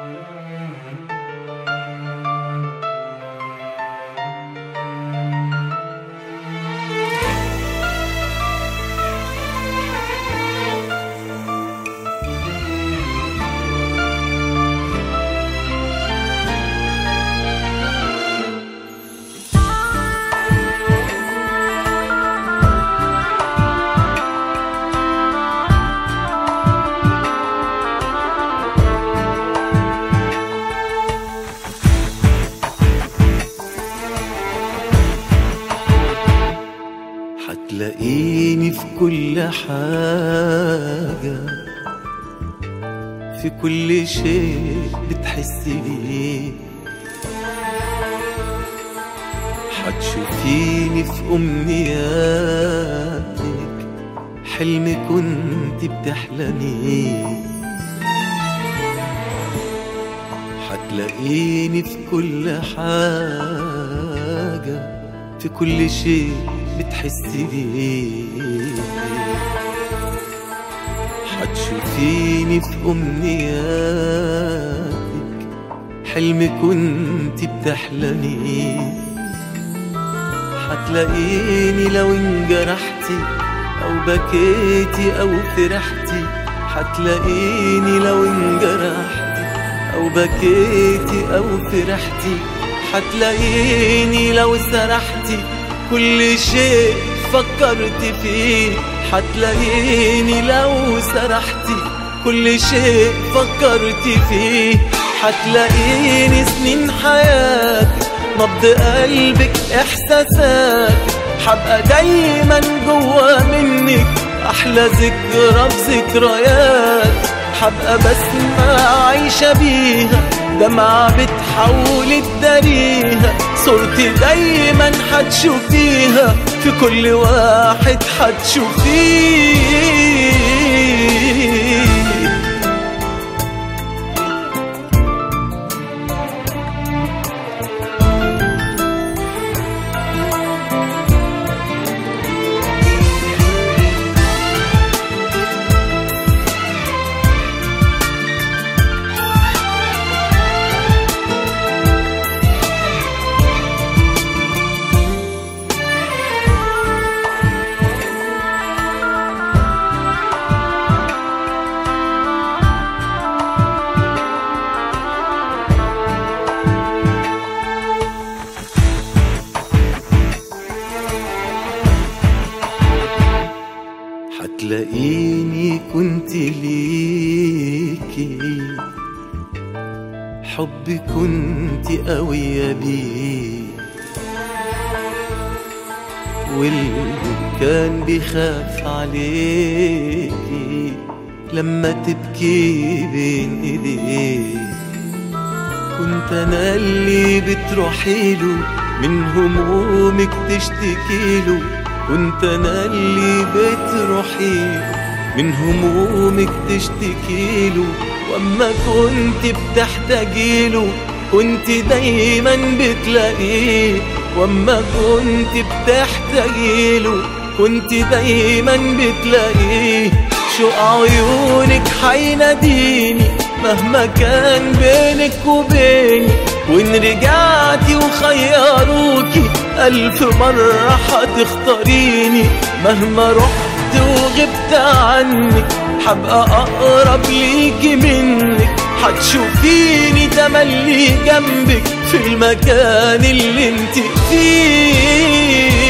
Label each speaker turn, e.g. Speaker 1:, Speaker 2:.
Speaker 1: هتلاقيني في كل حاجة في كل شيء بتحس بيه هتشوفيني في أمنياتك حلم كنت بتحلميه هتلاقيني في كل حاجة في كل شيء بتحس بيه هتشوفيني في أمنياتك حلم كنت بتحلميه هتلاقيني لو انجرحتي أو بكيتي أو فرحتي هتلاقيني لو انجرحتي أو بكيتي أو فرحتي هتلاقيني لو سرحتي كل شيء فكرت فيه هتلاقيني لو سرحتي كل شيء فكرت فيه هتلاقيني سنين حياتي نبض قلبك احساسات حبقى دايما جوا منك احلى ذكرى بذكريات حبقى بسمة عايشة بيها دمعة بتحول تداريها صورتي دايما هتشوفيها في كل واحد هتشوفيه هتلاقيني كنت ليكي حبي كنت قوية بيه واللي كان بيخاف عليكي لما تبكي بين ايديه كنت انا اللي بتروحيله من همومك تشتكيله كنت انا اللي بتروحي من همومك تشتكيله واما كنت بتحتاجيله كنت دايما بتلاقيه واما كنت بتحتاجيله كنت دايما بتلاقيه شوق عيونك حيناديني مهما كان بينك وبيني وان رجعتي وخيروكي ألف مرة هتختاريني مهما رحت وغبت عنك حبقى أقرب ليكي منك هتشوفيني تملي جنبك في المكان اللي انت فيه